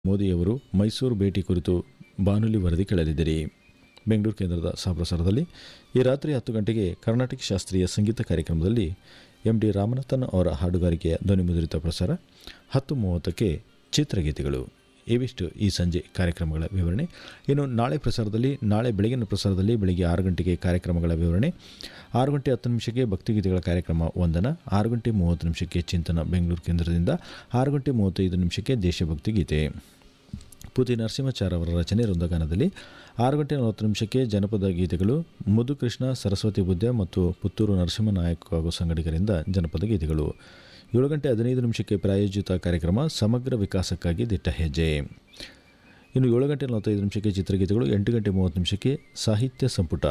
ಮೋದಿಯವರು ಮೈಸೂರು ಭೇಟಿ ಕುರಿತು ಬಾನುಲಿ ವರದಿ ಕೇಳಲಿದ್ದೀರಿ ಬೆಂಗಳೂರು ಕೇಂದ್ರದ ಸಹಪ್ರಸಾರದಲ್ಲಿ ಈ ರಾತ್ರಿ ಹತ್ತು ಗಂಟೆಗೆ ಕರ್ನಾಟಕ ಶಾಸ್ತ್ರೀಯ ಸಂಗೀತ ಕಾರ್ಯಕ್ರಮದಲ್ಲಿ ಎಂ ಡಿ ರಾಮನಾಥನ್ ಅವರ ಹಾಡುಗಾರಿಕೆಯ ಧ್ವನಿಮುದ್ರಿತ ಪ್ರಸಾರ ಹತ್ತು ಮೂವತ್ತಕ್ಕೆ ಚಿತ್ರಗೀತೆಗಳು ಇವಿಷ್ಟು ಈ ಸಂಜೆ ಕಾರ್ಯಕ್ರಮಗಳ ವಿವರಣೆ ಇನ್ನು ನಾಳೆ ಪ್ರಸಾರದಲ್ಲಿ ನಾಳೆ ಬೆಳಗಿನ ಪ್ರಸಾರದಲ್ಲಿ ಬೆಳಿಗ್ಗೆ ಆರು ಗಂಟೆಗೆ ಕಾರ್ಯಕ್ರಮಗಳ ವಿವರಣೆ ಆರು ಗಂಟೆ ಹತ್ತು ನಿಮಿಷಕ್ಕೆ ಭಕ್ತಿಗೀತೆಗಳ ಕಾರ್ಯಕ್ರಮ ವಂದನ ಆರು ಗಂಟೆ ಮೂವತ್ತು ನಿಮಿಷಕ್ಕೆ ಚಿಂತನ ಬೆಂಗಳೂರು ಕೇಂದ್ರದಿಂದ ಆರು ಗಂಟೆ ಮೂವತ್ತೈದು ನಿಮಿಷಕ್ಕೆ ದೇಶಭಕ್ತಿ ಗೀತೆ ಪೂತಿ ನರಸಿಂಹಾಚಾರ್ ಅವರ ರಚನೆ ವೃಂದಗಾನದಲ್ಲಿ ಆರು ಗಂಟೆ ನಲವತ್ತು ನಿಮಿಷಕ್ಕೆ ಜನಪದ ಗೀತೆಗಳು ಮುದುಕೃಷ್ಣ ಸರಸ್ವತಿ ಬುದ್ಧ ಮತ್ತು ಪುತ್ತೂರು ನರಸಿಂಹ ನಾಯಕ್ ಹಾಗೂ ಸಂಗಡಿಗರಿಂದ ಜನಪದ ಗೀತೆಗಳು ಏಳು ಗಂಟೆ ಹದಿನೈದು ನಿಮಿಷಕ್ಕೆ ಪ್ರಾಯೋಜಿತ ಕಾರ್ಯಕ್ರಮ ಸಮಗ್ರ ವಿಕಾಸಕ್ಕಾಗಿ ದಿಟ್ಟ ಹೆಜ್ಜೆ ಇನ್ನು ಏಳು ಗಂಟೆ ನಲವತ್ತೈದು ನಿಮಿಷಕ್ಕೆ ಚಿತ್ರಗೀತೆಗಳು ಎಂಟು ಗಂಟೆ ಮೂವತ್ತು ನಿಮಿಷಕ್ಕೆ ಸಾಹಿತ್ಯ ಸಂಪುಟ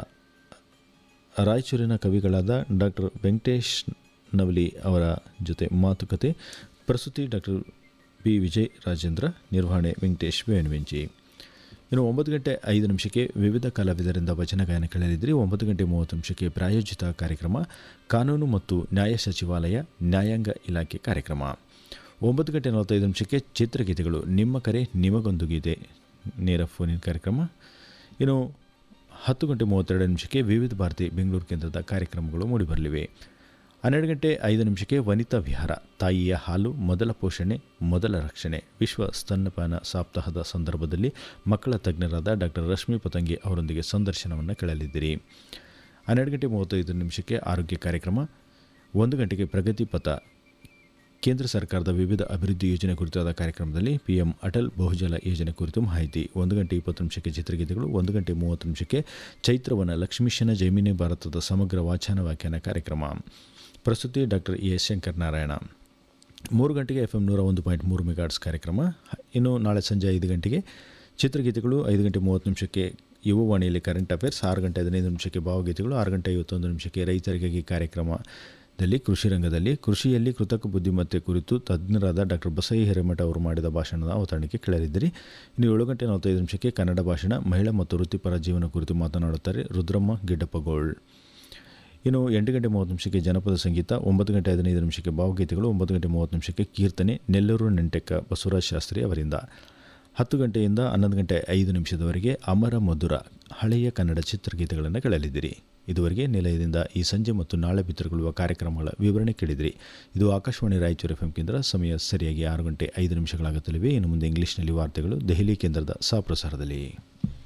ರಾಯಚೂರಿನ ಕವಿಗಳಾದ ಡಾಕ್ಟರ್ ವೆಂಕಟೇಶ್ ನವಲಿ ಅವರ ಜೊತೆ ಮಾತುಕತೆ ಪ್ರಸ್ತುತಿ ಡಾಕ್ಟರ್ ಬಿ ವಿಜಯ್ ರಾಜೇಂದ್ರ ನಿರ್ವಹಣೆ ವೆಂಕಟೇಶ್ ವೇಣುವೆಂಚಿ ಇನ್ನು ಒಂಬತ್ತು ಗಂಟೆ ಐದು ನಿಮಿಷಕ್ಕೆ ವಿವಿಧ ಕಲಾವಿದರಿಂದ ವಚನ ಗಾಯನ ಕೇಳಲಿದ್ದರೆ ಒಂಬತ್ತು ಗಂಟೆ ಮೂವತ್ತು ನಿಮಿಷಕ್ಕೆ ಪ್ರಾಯೋಜಿತ ಕಾರ್ಯಕ್ರಮ ಕಾನೂನು ಮತ್ತು ನ್ಯಾಯ ಸಚಿವಾಲಯ ನ್ಯಾಯಾಂಗ ಇಲಾಖೆ ಕಾರ್ಯಕ್ರಮ ಒಂಬತ್ತು ಗಂಟೆ ನಲವತ್ತೈದು ನಿಮಿಷಕ್ಕೆ ಚಿತ್ರಗೀತೆಗಳು ನಿಮ್ಮ ಕರೆ ನಿಮಗೊಂದು ಗೀತೆ ನೇರ ಫೋನಿನ ಕಾರ್ಯಕ್ರಮ ಇನ್ನು ಹತ್ತು ಗಂಟೆ ಮೂವತ್ತೆರಡು ನಿಮಿಷಕ್ಕೆ ವಿವಿಧ ಭಾರತಿ ಬೆಂಗಳೂರು ಕೇಂದ್ರದ ಕಾರ್ಯಕ್ರಮಗಳು ಮೂಡಿಬರಲಿವೆ ಹನ್ನೆರಡು ಗಂಟೆ ಐದು ನಿಮಿಷಕ್ಕೆ ವನಿತಾ ವಿಹಾರ ತಾಯಿಯ ಹಾಲು ಮೊದಲ ಪೋಷಣೆ ಮೊದಲ ರಕ್ಷಣೆ ವಿಶ್ವ ಸ್ತನ್ಯಪಾನ ಸಪ್ತಾಹದ ಸಂದರ್ಭದಲ್ಲಿ ಮಕ್ಕಳ ತಜ್ಞರಾದ ಡಾಕ್ಟರ್ ರಶ್ಮಿ ಪತಂಗಿ ಅವರೊಂದಿಗೆ ಸಂದರ್ಶನವನ್ನು ಕೇಳಲಿದ್ದೀರಿ ಹನ್ನೆರಡು ಗಂಟೆ ಮೂವತ್ತೈದು ನಿಮಿಷಕ್ಕೆ ಆರೋಗ್ಯ ಕಾರ್ಯಕ್ರಮ ಒಂದು ಗಂಟೆಗೆ ಪ್ರಗತಿ ಪಥ ಕೇಂದ್ರ ಸರ್ಕಾರದ ವಿವಿಧ ಅಭಿವೃದ್ಧಿ ಯೋಜನೆ ಕುರಿತಾದ ಕಾರ್ಯಕ್ರಮದಲ್ಲಿ ಪಿಎಂ ಅಟಲ್ ಬಹುಜಲ ಯೋಜನೆ ಕುರಿತು ಮಾಹಿತಿ ಒಂದು ಗಂಟೆ ಇಪ್ಪತ್ತು ನಿಮಿಷಕ್ಕೆ ಚಿತ್ರಗೀತೆಗಳು ಒಂದು ಗಂಟೆ ಮೂವತ್ತು ನಿಮಿಷಕ್ಕೆ ಚೈತ್ರವನ ಲಕ್ಷ್ಮೀಶನ ಜೈಮಿನಿ ಭಾರತದ ಸಮಗ್ರ ವಾಚನ ವ್ಯಾಖ್ಯಾನ ಕಾರ್ಯಕ್ರಮ ಪ್ರಸ್ತುತಿ ಡಾಕ್ಟರ್ ಎ ಶಂಕರ್ ನಾರಾಯಣ ಮೂರು ಗಂಟೆಗೆ ಎಫ್ ಎಂ ನೂರ ಒಂದು ಪಾಯಿಂಟ್ ಮೂರು ಮೆಗಾಟ್ಸ್ ಕಾರ್ಯಕ್ರಮ ಇನ್ನು ನಾಳೆ ಸಂಜೆ ಐದು ಗಂಟೆಗೆ ಚಿತ್ರಗೀತೆಗಳು ಐದು ಗಂಟೆ ಮೂವತ್ತು ನಿಮಿಷಕ್ಕೆ ಯುವವಾಣಿಯಲ್ಲಿ ಕರೆಂಟ್ ಅಫೇರ್ಸ್ ಆರು ಗಂಟೆ ಹದಿನೈದು ನಿಮಿಷಕ್ಕೆ ಭಾವಗೀತೆಗಳು ಆರು ಗಂಟೆ ಐವತ್ತೊಂದು ನಿಮಿಷಕ್ಕೆ ರೈತರಿಗಾಗಿ ಕಾರ್ಯಕ್ರಮದಲ್ಲಿ ಕೃಷಿ ರಂಗದಲ್ಲಿ ಕೃಷಿಯಲ್ಲಿ ಕೃತಕ ಬುದ್ಧಿಮತ್ತೆ ಕುರಿತು ತಜ್ಞರಾದ ಡಾಕ್ಟರ್ ಬಸೈ ಹಿರೇಮಠ ಅವರು ಮಾಡಿದ ಭಾಷಣದ ಅವತರಣಿಕೆ ಕೇಳಲಿದ್ದೀರಿ ಇನ್ನು ಏಳು ಗಂಟೆ ನಲವತ್ತೈದು ನಿಮಿಷಕ್ಕೆ ಕನ್ನಡ ಭಾಷಣ ಮಹಿಳಾ ಮತ್ತು ವೃತ್ತಿಪರ ಜೀವನ ಕುರಿತು ಮಾತನಾಡುತ್ತಾರೆ ರುದ್ರಮ್ಮ ಗಿಡ್ಡಪ್ಪಗೋಳ್ ಇನ್ನು ಎಂಟು ಗಂಟೆ ಮೂವತ್ತು ನಿಮಿಷಕ್ಕೆ ಜನಪದ ಸಂಗೀತ ಒಂಬತ್ತು ಗಂಟೆ ಹದಿನೈದು ನಿಮಿಷಕ್ಕೆ ಭಾವಗೀತೆಗಳು ಒಂಬತ್ತು ಗಂಟೆ ಮೂವತ್ತು ನಿಮಿಷಕ್ಕೆ ಕೀರ್ತನೆ ನೆಲ್ಲೂರು ನೆಂಟೆಕ್ಕ ಬಸವರಾಜ್ ಶಾಸ್ತ್ರಿ ಅವರಿಂದ ಹತ್ತು ಗಂಟೆಯಿಂದ ಹನ್ನೊಂದು ಗಂಟೆ ಐದು ನಿಮಿಷದವರೆಗೆ ಅಮರ ಮಧುರ ಹಳೆಯ ಕನ್ನಡ ಚಿತ್ರಗೀತೆಗಳನ್ನು ಕೇಳಲಿದ್ದೀರಿ ಇದುವರೆಗೆ ನಿಲಯದಿಂದ ಈ ಸಂಜೆ ಮತ್ತು ನಾಳೆ ಬಿತ್ತರಗೊಳ್ಳುವ ಕಾರ್ಯಕ್ರಮಗಳ ವಿವರಣೆ ಕೇಳಿದಿರಿ ಇದು ಆಕಾಶವಾಣಿ ರಾಯಚೂರು ಎಫ್ ಕೇಂದ್ರ ಸಮಯ ಸರಿಯಾಗಿ ಆರು ಗಂಟೆ ಐದು ನಿಮಿಷಗಳಾಗುತ್ತಲಿವೆ ಇನ್ನು ಮುಂದೆ ಇಂಗ್ಲಿಷ್ನಲ್ಲಿ ವಾರ್ತೆಗಳು ದೆಹಲಿ ಕೇಂದ್ರದ ಸಾಪ್ರಸಾರದಲ್ಲಿ